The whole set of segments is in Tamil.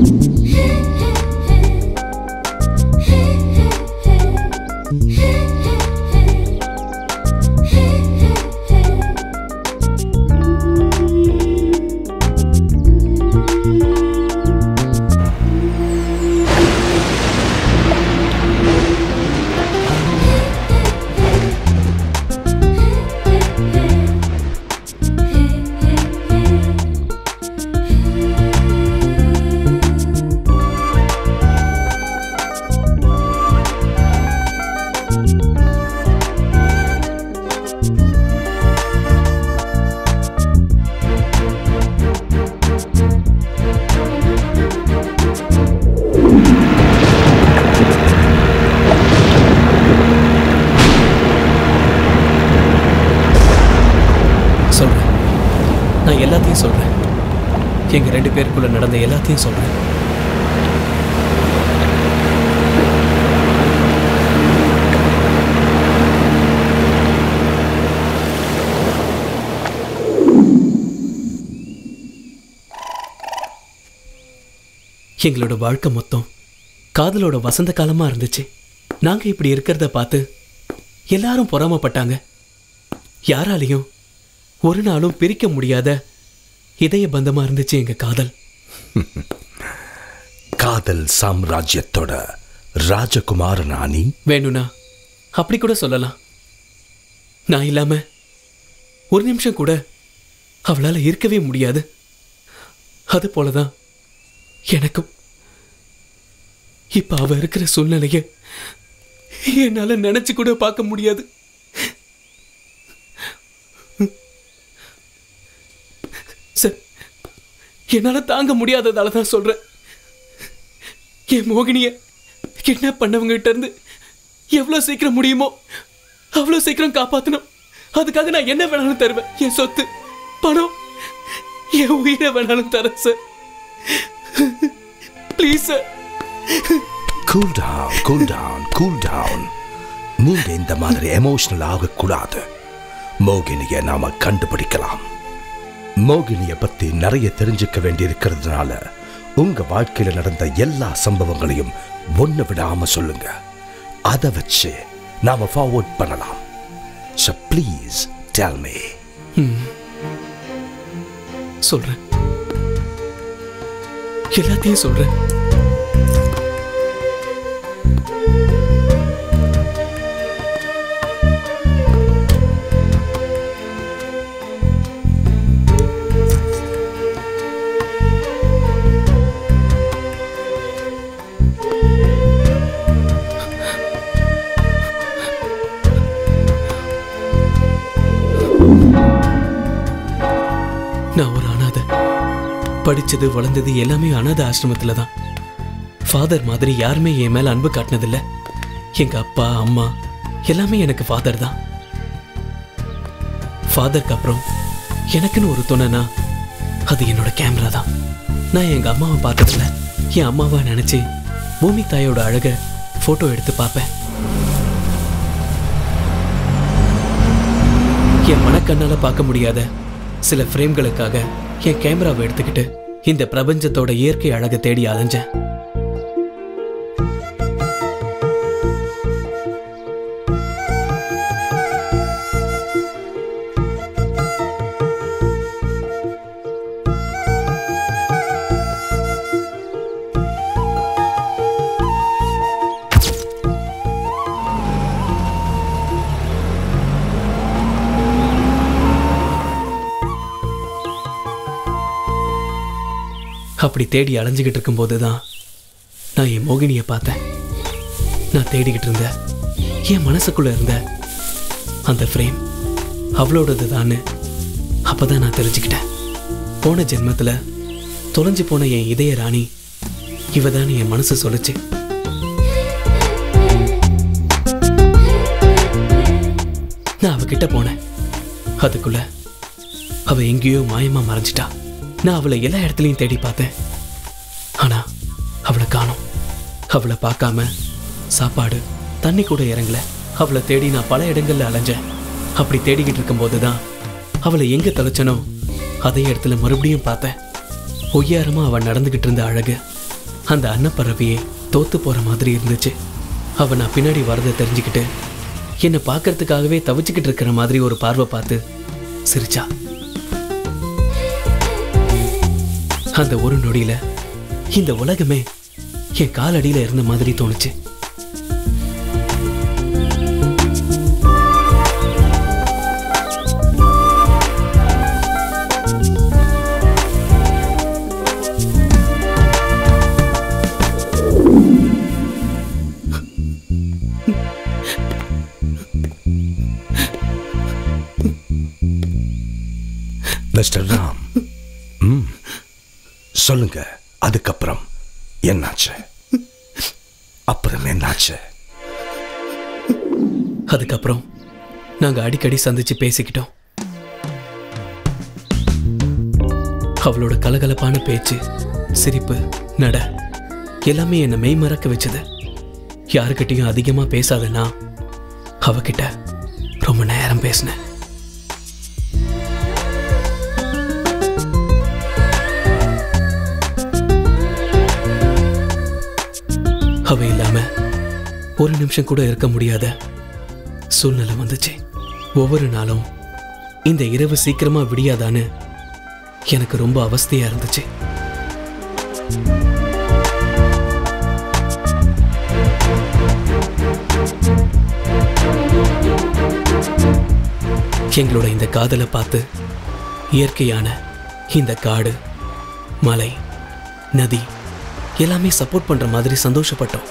சொல்றேன் நான் எல்லாத்தையும் சொல்றேன் எங்க ரெண்டு பேருக்குள்ள நடந்த எல்லாத்தையும் சொல்றேன் எங்களோட வாழ்க்கை மொத்தம் காதலோட வசந்த காலமா இருந்துச்சு நாங்க இப்படி இருக்கிறத பார்த்து எல்லாரும் பொறாமப்பட்டாங்க யாராலையும் ஒரு நாளும் பிரிக்க முடியாத இதய பந்தமா இருந்துச்சு எங்க காதல் காதல் சாம்ராஜ்யத்தோட ராஜகுமார நாணி வேணும்னா அப்படி கூட சொல்லலாம் நான் இல்லாம ஒரு நிமிஷம் கூட அவளால இருக்கவே முடியாது அது போலதான் எனக்கும் இப்ப அவ இருக்கிற சூழ்நிலைய என்னால நினைச்சு கூட பார்க்க முடியாது சார் என்னால தாங்க முடியாததால தான் சொல்றேன் என் மோகினிய கிட்னாப் பண்ணவங்க கிட்ட இருந்து எவ்வளவு சீக்கிரம் முடியுமோ அவ்வளவு சீக்கிரம் காப்பாத்தணும் அதுக்காக நான் என்ன வேணாலும் தருவேன் என் சொத்து பணம் என் உயிரை வேணாலும் தரேன் sir please sir cool down cool down cool down நீங்க இந்த மாதிரி எமோஷனல் ஆகக்கூடாது மோகினிய நாம கண்டுபிடிக்கலாம் மோகினிய பத்தி நிறைய தெரிஞ்சுக்க வேண்டியிருக்கிறதுனால உங்க வாழ்க்கையில நடந்த எல்லா சம்பவங்களையும் ஒண்ணு விடாம சொல்லுங்க அதை வச்சு நாம ஃபார்வர்ட் பண்ணலாம் ஸோ ப்ளீஸ் டெல் மீ சொல்றேன் எல்லாத்தையும் சொல்றேன் நான் ஒரு அனாதை படிச்சது வளர்ந்தது எல்லாமே அனாதை ஆசிரமத்துல தான் ஃபாதர் மாதிரி யாருமே என் மேல அன்பு காட்டினதில்ல எங்க அப்பா அம்மா எல்லாமே எனக்கு ஃபாதர் தான் ஃபாதருக்கு அப்புறம் எனக்குன்னு ஒரு துணைனா அது என்னோட கேமரா தான் நான் எங்க அம்மாவை பார்த்ததில்ல என் அம்மாவா நினைச்சு பூமி தாயோட அழக போட்டோ எடுத்து பார்ப்பேன் என் மனக்கண்ணால பார்க்க முடியாத சில ஃப்ரேம்களுக்காக என் கேமராவை எடுத்துக்கிட்டு இந்த பிரபஞ்சத்தோட இயற்கை அழகை தேடி அலைஞ்சேன் அப்படி தேடி அலைஞ்சுக்கிட்டு இருக்கும்போது தான் நான் என் மோகினியை பார்த்தேன் நான் தேடிக்கிட்டு இருந்த என் மனசுக்குள்ள இருந்த அந்த ஃப்ரேம் அவளோடது தான்னு அப்பதான் நான் தெரிஞ்சுக்கிட்டேன் போன ஜென்மத்துல தொலைஞ்சு போன என் இதய ராணி இவ என் மனசு சொல்லுச்சு நான் அவகிட்ட போனேன் அதுக்குள்ள அவ எங்கேயோ மாயமா மறைஞ்சிட்டா நான் அவளை எல்லா இடத்துலயும் தேடி பார்த்தேன் ஆனா அவளை காணோம் அவளை பார்க்காம சாப்பாடு தண்ணி கூட இறங்கல அவளை தேடி நான் பல இடங்கள்ல அலைஞ்சேன் அப்படி தேடிக்கிட்டு இருக்கும்போது தான் அவளை எங்க தொலைச்சனோ அதே இடத்துல மறுபடியும் பார்த்தேன் ஒய்யாரமா அவள் நடந்துகிட்டு இருந்த அழகு அந்த அன்னப்பறவையே தோத்து போற மாதிரி இருந்துச்சு அவ நான் பின்னாடி வரதை தெரிஞ்சுக்கிட்டு என்னை பார்க்கறதுக்காகவே தவிச்சுக்கிட்டு இருக்கிற மாதிரி ஒரு பார்வை பார்த்து சிரிச்சா அந்த ஒரு நொடியில இந்த உலகமே என் காலடியில இருந்த மாதிரி தோணுச்சு மிஸ்டர் ராம் ம் சொல்லுங்க அதுக்கப்புறம் என்னாச்சு அப்புறம் என்னாச்சு அதுக்கப்புறம் நாங்க அடிக்கடி சந்திச்சு பேசிக்கிட்டோம் அவளோட கலகலப்பான பேச்சு சிரிப்பு நட எல்லாமே என்னை மெய்மறக்க வச்சது யாருக்கிட்டையும் அதிகமா பேசாதனா அவகிட்ட ரொம்ப நேரம் பேசினேன் அவ இல்லாம ஒரு நிமிஷம் கூட இருக்க முடியாத சூழ்நிலை வந்துச்சு ஒவ்வொரு நாளும் இந்த இரவு சீக்கிரமா விடியாதான்னு எனக்கு ரொம்ப அவஸ்தையா இருந்துச்சு எங்களோட இந்த காதலை பார்த்து இயற்கையான இந்த காடு மலை நதி எல்லாமே சப்போர்ட் பண்ற மாதிரி சந்தோஷப்பட்டோம்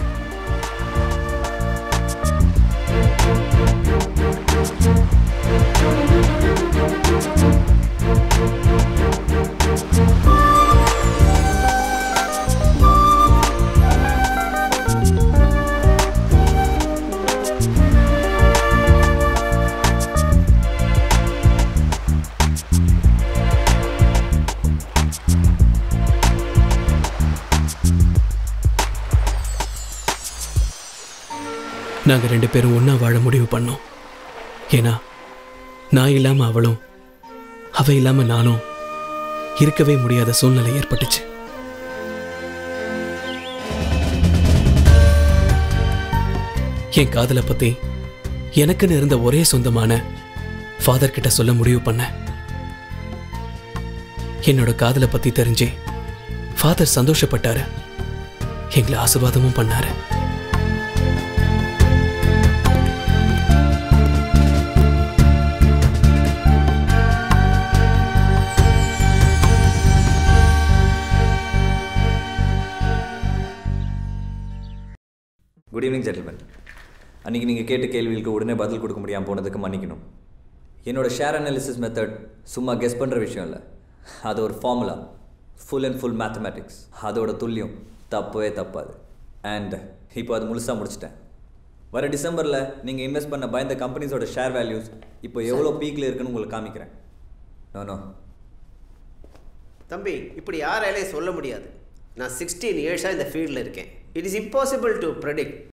நாங்க ரெண்டு பேரும் ஒண்ணா வாழ முடிவு பண்ணோம் ஏன்னா நான் இல்லாம அவளும் அவ இல்லாம நானும் இருக்கவே முடியாத சூழ்நிலை ஏற்பட்டுச்சு என் காதலை பத்தி எனக்குன்னு இருந்த ஒரே சொந்தமான ஃபாதர் கிட்ட சொல்ல முடிவு பண்ணேன் என்னோட காதலை பத்தி தெரிஞ்சு ஃபாதர் சந்தோஷப்பட்டாரு எங்களை ஆசீர்வாதமும் பண்ணாரு குட் ஈவினிங் ஜென்டில்மேன் அன்றைக்கி நீங்கள் கேட்ட கேள்விகளுக்கு உடனே பதில் கொடுக்க முடியாமல் போனதுக்கு மன்னிக்கணும் என்னோட ஷேர் அனாலிசிஸ் மெத்தட் சும்மா கெஸ் பண்ணுற விஷயம் இல்லை அது ஒரு formula full and full mathematics அதோட துல்லியம் தப்பவே தப்பாது அண்ட் இப்போ அது முழுசாக முடிச்சிட்டேன் வர டிசம்பரில் நீங்கள் இன்வெஸ்ட் பண்ண பயந்த கம்பெனிஸோட ஷேர் வேல்யூஸ் இப்போ எவ்வளோ பீக்கில் இருக்குன்னு உங்களுக்கு காமிக்கிறேன் நோ நோ தம்பி இப்படி யாராலையும் சொல்ல முடியாது நான் சிக்ஸ்டீன் இயர்ஸாக இந்த ஃபீல்டில் இருக்கேன் it is impossible to predict